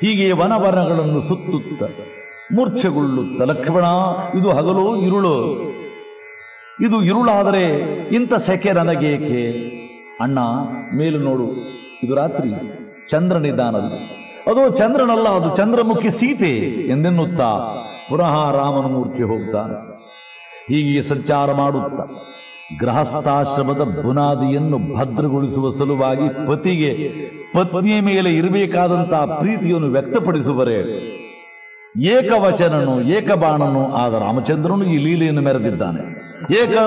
ಹೀಗೆ ವನವನಗಳನ್ನು ಸುತ್ತುತ್ತ ಮೂರ್ಛೆಗೊಳ್ಳುತ್ತ ಲಕ್ಷ್ಮಣ ಇದು ಹಗಲು ಇರುಳು ಇದು ಇರುಳಾದರೆ ಇಂಥ ಸೆಕೆ ನನಗೇಕೆ ಅಣ್ಣ ಮೇಲು ನೋಡು ಇದು ರಾತ್ರಿ ಚಂದ್ರನಿದ್ದಾನದು ಅದು ಚಂದ್ರನಲ್ಲ ಅದು ಚಂದ್ರಮುಖಿ ಸೀತೆ ಎಂದೆನ್ನುತ್ತಾ ಪುನಃ ರಾಮನ ಮೂರ್ತಿ ಹೋಗ್ತಾನೆ ಹೀಗೆ ಸಂಚಾರ ಮಾಡುತ್ತಾ ಗೃಹಸ್ಥಾಶ್ರಮದ ಬುನಾದಿಯನ್ನು ಭದ್ರಗೊಳಿಸುವ ಸಲುವಾಗಿ ಪತಿಗೆ ಪತ್ನಿಯ ಮೇಲೆ ಇರಬೇಕಾದಂತಹ ಪ್ರೀತಿಯನ್ನು ವ್ಯಕ್ತಪಡಿಸುವರೆ ಏಕವಚನನು ಏಕಬಾಣನು ಆದ ರಾಮಚಂದ್ರನು ಈ ಲೀಲೆಯನ್ನು ಮೆರೆದಿದ್ದಾನೆ ಏಕ